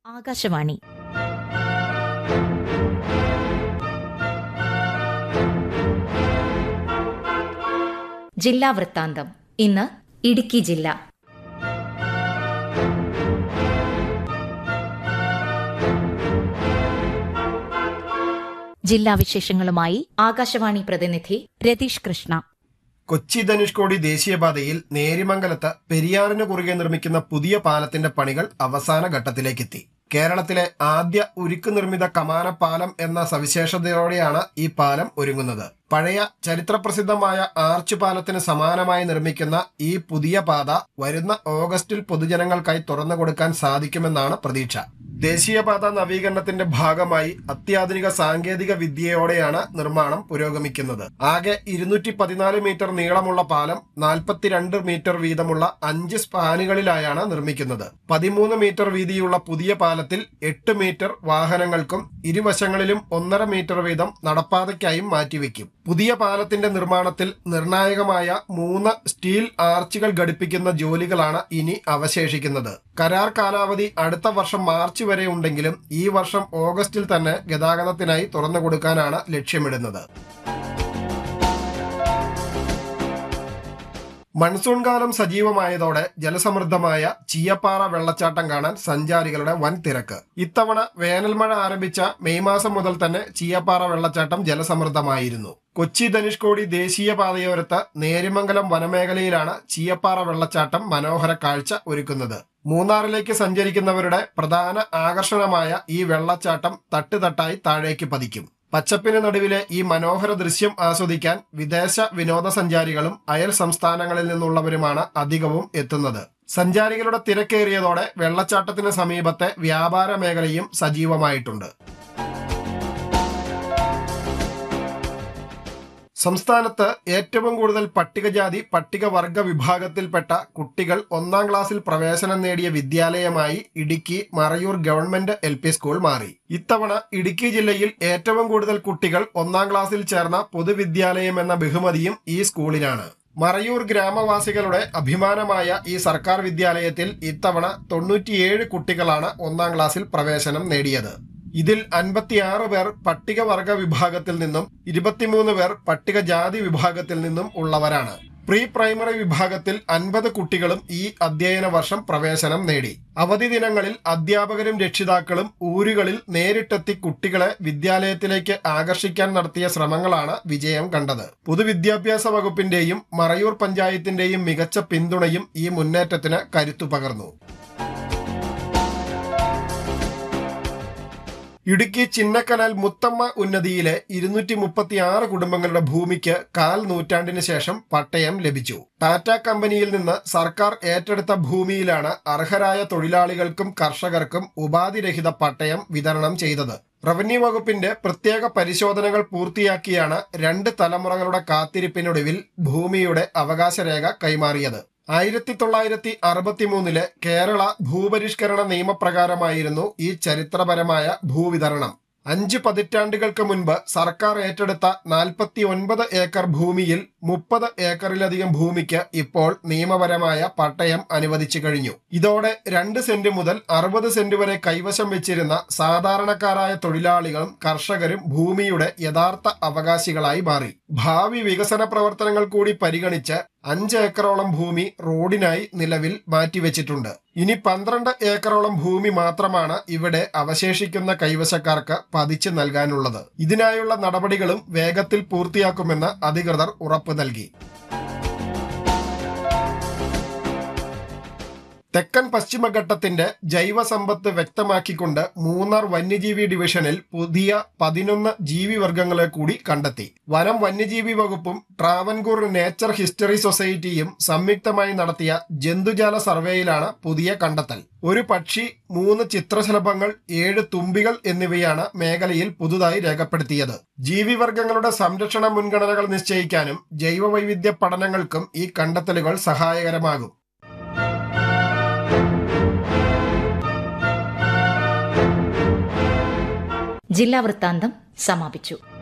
ആകാശവാണി ജില്ലാ വൃത്താന്തം ഇന്ന് ഇടുക്കി ജില്ല ജില്ലാ വിശേഷങ്ങളുമായി ആകാശവാണി പ്രതിനിധി രതീഷ് കൃഷ്ണ കൊച്ചി ധനുഷ്കോടി ദേശീയപാതയിൽ നേരിമംഗലത്ത് പെരിയാറിന് കുറുകെ നിർമ്മിക്കുന്ന പുതിയ പാലത്തിന്റെ പണികൾ അവസാന ഘട്ടത്തിലേക്കെത്തി കേരളത്തിലെ ആദ്യ ഉരുക്ക് നിർമ്മിത കമാന പാലം എന്ന സവിശേഷതയോടെയാണ് ഈ പാലം ഒരുങ്ങുന്നത് പഴയ ചരിത്രപ്രസിദ്ധമായ ആർച്ച് പാലത്തിന് സമാനമായി നിർമ്മിക്കുന്ന ഈ പുതിയ പാത വരുന്ന ഓഗസ്റ്റിൽ പൊതുജനങ്ങൾക്കായി തുറന്നു കൊടുക്കാൻ സാധിക്കുമെന്നാണ് പ്രതീക്ഷ ദേശീയപാത നവീകരണത്തിന്റെ ഭാഗമായി അത്യാധുനിക സാങ്കേതിക വിദ്യയോടെയാണ് നിർമ്മാണം പുരോഗമിക്കുന്നത് ആകെ ഇരുന്നൂറ്റി പതിനാല് മീറ്റർ നീളമുള്ള പാലം നാൽപ്പത്തിരണ്ട് മീറ്റർ വീതമുള്ള അഞ്ച് സ്പാനുകളിലായാണ് നിർമ്മിക്കുന്നത് പതിമൂന്ന് മീറ്റർ വീതിയുള്ള പുതിയ പാലത്തിൽ എട്ട് മീറ്റർ വാഹനങ്ങൾക്കും ഇരുവശങ്ങളിലും ഒന്നര മീറ്റർ വീതം നടപ്പാതയ്ക്കായും മാറ്റിവെക്കും പുതിയ പാലത്തിന്റെ നിർമ്മാണത്തിൽ നിർണായകമായ മൂന്ന് സ്റ്റീൽ ആർച്ചുകൾ ഘടിപ്പിക്കുന്ന ജോലികളാണ് ഇനി അവശേഷിക്കുന്നത് കരാർ കാലാവധി അടുത്ത വർഷം മാർച്ച് വരെ ഉണ്ടെങ്കിലും ഈ വർഷം ഓഗസ്റ്റിൽ തന്നെ ഗതാഗതത്തിനായി തുറന്നു കൊടുക്കാനാണ് ലക്ഷ്യമിടുന്നത് മൺസൂൺ കാലം സജീവമായതോടെ ജലസമൃദ്ധമായ ചീയപ്പാറ വെള്ളച്ചാട്ടം കാണാൻ സഞ്ചാരികളുടെ വൻ തിരക്ക് ഇത്തവണ വേനൽമഴ ആരംഭിച്ച മെയ് മാസം മുതൽ തന്നെ ചീയപ്പാറ വെള്ളച്ചാട്ടം ജലസമൃദ്ധമായിരുന്നു കൊച്ചി ധനുഷ്കോടി ദേശീയപാതയോരത്ത് നേരിമംഗലം വനമേഖലയിലാണ് ചീയപ്പാറ വെള്ളച്ചാട്ടം മനോഹര കാഴ്ച ഒരുക്കുന്നത് മൂന്നാറിലേക്ക് സഞ്ചരിക്കുന്നവരുടെ പ്രധാന ആകർഷണമായ ഈ വെള്ളച്ചാട്ടം തട്ടുതട്ടായി താഴേക്ക് പതിക്കും പച്ചപ്പിന് നടുവിലെ ഈ മനോഹര ദൃശ്യം ആസ്വദിക്കാൻ വിദേശ വിനോദസഞ്ചാരികളും അയൽ സംസ്ഥാനങ്ങളിൽ നിന്നുള്ളവരുമാണ് അധികവും എത്തുന്നത് സഞ്ചാരികളുടെ തിരക്കേറിയതോടെ വെള്ളച്ചാട്ടത്തിന് സമീപത്തെ വ്യാപാര മേഖലയും സജീവമായിട്ടുണ്ട് സംസ്ഥാനത്ത് ഏറ്റവും കൂടുതൽ പട്ടികജാതി പട്ടികവർഗ വിഭാഗത്തിൽപ്പെട്ട കുട്ടികൾ ഒന്നാം ക്ലാസ്സിൽ പ്രവേശനം നേടിയ വിദ്യാലയമായി Idukki Marayoor government L P school മാറി ഇത്തവണ ഇടുക്കി ജില്ലയിൽ ഏറ്റവും കൂടുതൽ കുട്ടികൾ ഒന്നാം ക്ലാസ്സിൽ ചേർന്ന പൊതുവിദ്യാലയം എന്ന ബഹുമതിയും ഈ സ്കൂളിനാണ് മറയൂർ ഗ്രാമവാസികളുടെ അഭിമാനമായ ഈ സർക്കാർ വിദ്യാലയത്തിൽ ഇത്തവണ തൊണ്ണൂറ്റിയേഴ് കുട്ടികളാണ് ഒന്നാം ക്ലാസ്സിൽ പ്രവേശനം നേടിയത് ഇതിൽ അൻപത്തിയാറ് പേർ പട്ടികവർഗ വിഭാഗത്തിൽ നിന്നും ഇരുപത്തിമൂന്ന് പേർ പട്ടികജാതി വിഭാഗത്തിൽ നിന്നും ഉള്ളവരാണ് പ്രീ പ്രൈമറി വിഭാഗത്തിൽ അൻപത് കുട്ടികളും ഈ അധ്യയന വർഷം പ്രവേശനം നേടി അവധി ദിനങ്ങളിൽ അധ്യാപകരും രക്ഷിതാക്കളും ഊരുകളിൽ നേരിട്ടെത്തി കുട്ടികളെ വിദ്യാലയത്തിലേക്ക് ആകർഷിക്കാൻ നടത്തിയ ശ്രമങ്ങളാണ് വിജയം കണ്ടത് പൊതുവിദ്യാഭ്യാസ വകുപ്പിന്റെയും മറയൂർ പഞ്ചായത്തിന്റെയും മികച്ച പിന്തുണയും ഈ മുന്നേറ്റത്തിന് കരുത്തു പകർന്നു ഇടുക്കി ചിന്നക്കനാൽ മുത്തമ്മ ഉന്നതിയിലെ ഇരുന്നൂറ്റി മുപ്പത്തി ആറ് കുടുംബങ്ങളുടെ ഭൂമിക്ക് കാൽ നൂറ്റാണ്ടിന് ശേഷം പട്ടയം ലഭിച്ചു ടാറ്റ കമ്പനിയിൽ നിന്ന് സർക്കാർ ഏറ്റെടുത്ത ഭൂമിയിലാണ് അർഹരായ തൊഴിലാളികൾക്കും കർഷകർക്കും ഉപാധിരഹിത പട്ടയം വിതരണം ചെയ്തത് റവന്യൂ വകുപ്പിന്റെ പ്രത്യേക പരിശോധനകൾ പൂർത്തിയാക്കിയാണ് രണ്ട് തലമുറകളുടെ കാത്തിരിപ്പിനൊടുവിൽ ഭൂമിയുടെ അവകാശരേഖ കൈമാറിയത് ആയിരത്തി തൊള്ളായിരത്തി അറുപത്തിമൂന്നിലെ കേരള ഭൂപരിഷ്കരണ നിയമപ്രകാരമായിരുന്നു ഈ ചരിത്രപരമായ ഭൂവിതരണം അഞ്ച് പതിറ്റാണ്ടുകൾക്ക് മുൻപ് സർക്കാർ ഏറ്റെടുത്ത നാൽപ്പത്തി ഒൻപത് ഏക്കർ ഭൂമിയിൽ മുപ്പത് ഏക്കറിലധികം ഭൂമിക്ക് ഇപ്പോൾ നിയമപരമായ പട്ടയം അനുവദിച്ചു കഴിഞ്ഞു ഇതോടെ രണ്ട് സെന്റ് മുതൽ അറുപത് സെന്റ് വരെ കൈവശം വെച്ചിരുന്ന സാധാരണക്കാരായ തൊഴിലാളികളും കർഷകരും ഭൂമിയുടെ യഥാർത്ഥ അവകാശികളായി മാറി ഭാവി വികസന പ്രവർത്തനങ്ങൾ കൂടി പരിഗണിച്ച് അഞ്ച് ഏക്കറോളം ഭൂമി റോഡിനായി നിലവിൽ മാറ്റിവെച്ചിട്ടുണ്ട് ഇനി പന്ത്രണ്ട് ഏക്കറോളം ഭൂമി മാത്രമാണ് ഇവിടെ അവശേഷിക്കുന്ന കൈവശക്കാർക്ക് പതിച്ചു നൽകാനുള്ളത് ഇതിനായുള്ള നടപടികളും വേഗത്തിൽ പൂർത്തിയാക്കുമെന്ന് അധികൃതർ ഉറപ്പു നൽകി തെക്കൻ പശ്ചിമഘട്ടത്തിന്റെ ജൈവസമ്പത്ത് വ്യക്തമാക്കിക്കൊണ്ട് മൂന്നാർ വന്യജീവി ഡിവിഷനിൽ പുതിയ പതിനൊന്ന് ജീവിവർഗങ്ങളെ കൂടി കണ്ടെത്തി വനം വന്യജീവി വകുപ്പും ട്രാവൻകൂർ നേച്ചർ ഹിസ്റ്ററി സൊസൈറ്റിയും സംയുക്തമായി നടത്തിയ ജന്തുജാല സർവേയിലാണ് പുതിയ കണ്ടെത്തൽ ഒരു പക്ഷി മൂന്ന് ചിത്രശലഭങ്ങൾ ഏഴ് തുമ്പികൾ എന്നിവയാണ് മേഖലയിൽ പുതുതായി രേഖപ്പെടുത്തിയത് ജീവിവർഗങ്ങളുടെ സംരക്ഷണ മുൻഗണനകൾ നിശ്ചയിക്കാനും ജൈവവൈവിധ്യ പഠനങ്ങൾക്കും ഈ കണ്ടെത്തലുകൾ സഹായകരമാകും ജില്ലാ വൃത്താന്തം സമാപിച്ചു